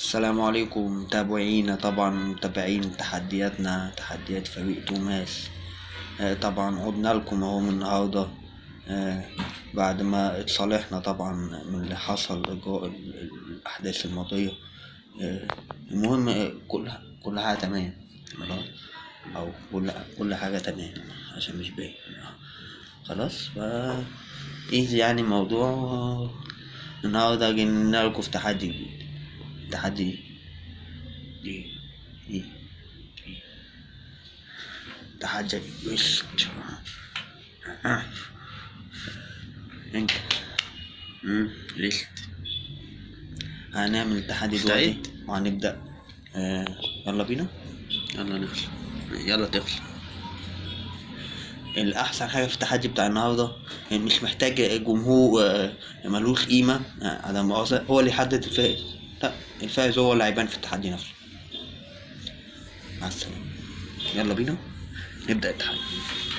السلام عليكم متابعينا طبعا متابعين تحدياتنا تحديات فريق توماس آه، طبعا عدنا لكم اهو من النهاردة آه، بعد ما اتصالحنا طبعا من اللي حصل جوه ال- ال- الأحداث الماضية آه، المهم آه، كل كل حاجة تمام خلاص أو كل كل حاجة تمام عشان مش باين آه، خلاص ف ايزي يعني موضوع آه، النهاردة جينا لكم في تحدي جديد تحدي ايه ايه ايه تحدي وش انت امم ليش هنعمل التحدي مستعد؟ دلوقتي وهنبدأ آه يلا بينا يلا نخلص يلا تخلص الأحسن حاجة في التحدي بتاع النهاردة يعني مش محتاج جمهور آه، ملوش قيمة آه، على مؤاخذة هو اللي يحدد الفائز لا الفائز هو اللي هيبان في التحدي نفسه مع السلامة يلا بينا نبدأ التحدي